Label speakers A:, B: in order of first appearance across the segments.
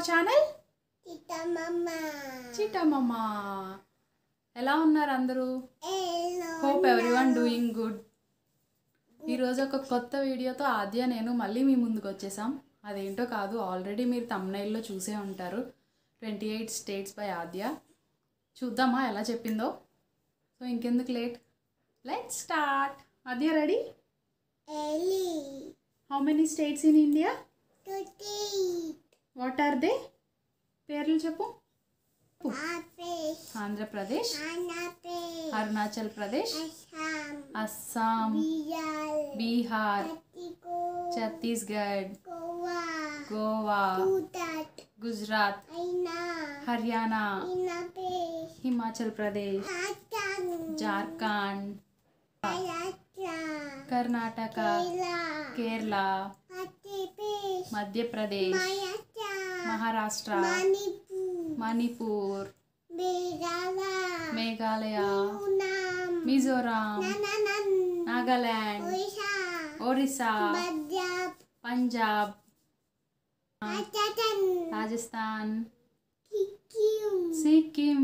A: channel
B: Chittamma
A: చిట్టమ్మమ్మ ఎలా ఉన్నారు అందరూ
B: hello
A: hope everyone doing good ఈరోజు ఒక కొత్త వీడియోతో ఆద్య నేను మళ్ళీ మీ ముందుకు వచ్చేసాం అదేంటో కాదు ఆల్రెడీ మీరు తమ్నైల్లో చూసే ఉంటారు twenty eight states by Adya చూద్దామా ఎలా చెప్పిందో సో ఇంకెందుకు late let start Adya ready
B: ఎలి
A: how many states in India
B: తుటి
A: వాట్ ఆర్ దే పేర్లు చెప్పు
B: ఆఫీస్
A: ఆంధ్రప్రదేశ్
B: ఆంధ్రప్రదేశ్
A: అరుణాచల్ ప్రదేశ్
B: అస్సాం
A: అస్సాం
B: బిహార్
A: బీహార్
B: పట్టికో
A: ఛత్తీస్గఢ్
B: గోవా
A: గోవా
B: గుజరాత్
A: గుజరాత్
B: అయినా
A: హర్యానా
B: ఇన్నపేష్
A: హిమాచల్ ప్రదేశ్
B: రాజస్థాన్
A: జార్ఖండ్
B: రాజస్థాన్
A: కర్ణాటక
B: కేరళ
A: కేరళ
B: మధ్యప్రదేశ్
A: మధ్యప్రదేశ్
B: మహారాష్ట్ర
A: మహారాష్ట్ర
B: మణిపూర్
A: మణిపూర్
B: మేఘాలయ
A: మేఘాలయ
B: పూనం
A: మిజోరాం
B: నననన్
A: Nagaland
B: Odisha
A: Orissa
B: Punjab
A: Punjab
B: Rajasthan
A: Rajasthan
B: Sikkim
A: Sikkim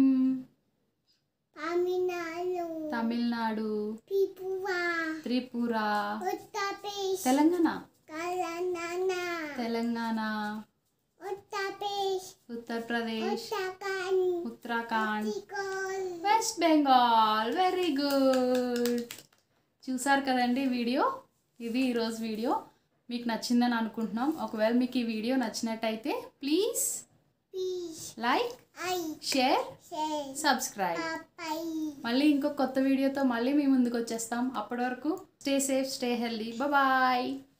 B: Tamil Nadu
A: Tamil Nadu
B: Tripura
A: Tripura
B: Uttar Pradesh
A: Telangana
B: Telangana
A: Telangana
B: Uttar Pradesh
A: Uttar Pradesh
B: Uttarakhand
A: Uttarakhand
B: Chhattisgarh
A: West Bengal very good చూసారు కదండి వీడియో ఇది ఈరోజు వీడియో మీకు నచ్చిందని అనుకుంటున్నాం ఒకవేళ మీకు ఈ వీడియో నచ్చినట్టయితే ప్లీజ్
B: పీస్
A: లైక్
B: ఐ
A: షేర్
B: షే
A: సబ్స్క్రైబ్
B: పాపై
A: మళ్ళీ ఇంకో కొత్త వీడియోతో మళ్ళీ మీ ముందుకు వచ్చేస్తాం అప్పటి వరకు stay safe stay healthy bye